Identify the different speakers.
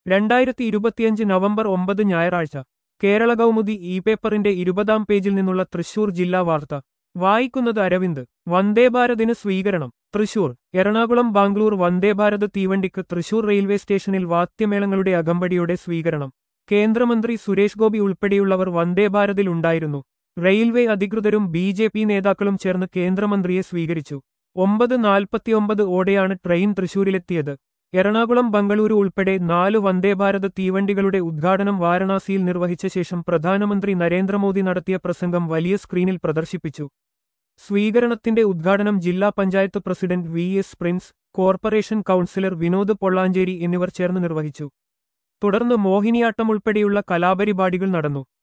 Speaker 1: രണ്ടായിരത്തി ഇരുപത്തിയഞ്ച് നവംബർ ഒമ്പത് ഞായറാഴ്ച കേരള കൗമുദി ഇ പേപ്പറിന്റെ ഇരുപതാം പേജിൽ നിന്നുള്ള തൃശൂർ ജില്ലാ വാർത്ത വായിക്കുന്നത് അരവിന്ദ് വന്ദേഭാരതിന് സ്വീകരണം തൃശൂർ എറണാകുളം ബാംഗ്ലൂർ വന്ദേഭാരത് തീവണ്ടിക്ക് തൃശൂർ റെയിൽവേ സ്റ്റേഷനിൽ വാദ്യമേളങ്ങളുടെ അകമ്പടിയോടെ സ്വീകരണം കേന്ദ്രമന്ത്രി സുരേഷ് ഗോപി ഉൾപ്പെടെയുള്ളവർ വന്ദേഭാരതിൽ ഉണ്ടായിരുന്നു റെയിൽവേ അധികൃതരും ബി ജെ പി നേതാക്കളും ചേർന്ന് കേന്ദ്രമന്ത്രിയെ സ്വീകരിച്ചു ഒമ്പത് നാൽപ്പത്തിയൊമ്പത് ഓടെയാണ് ട്രെയിൻ തൃശൂരിലെത്തിയത് എറണാകുളം ബംഗളൂരു ഉൾപ്പെടെ നാല് വന്ദേഭാരത് തീവണ്ടികളുടെ ഉദ്ഘാടനം വാരണാസിയിൽ നിർവഹിച്ച ശേഷം പ്രധാനമന്ത്രി നരേന്ദ്രമോദി നടത്തിയ പ്രസംഗം വലിയ സ്ക്രീനിൽ പ്രദർശിപ്പിച്ചു സ്വീകരണത്തിന്റെ ഉദ്ഘാടനം ജില്ലാ panchayat president V S Prince corporation councillor Vinod Pollancheri എന്നിവർ ചേർന്ന് നിർവഹിച്ചു തുടർന്ന് മോഹിനിയാട്ടം ഉൾപ്പെടെയുള്ള കലാപരിപാടികൾ നടന്നു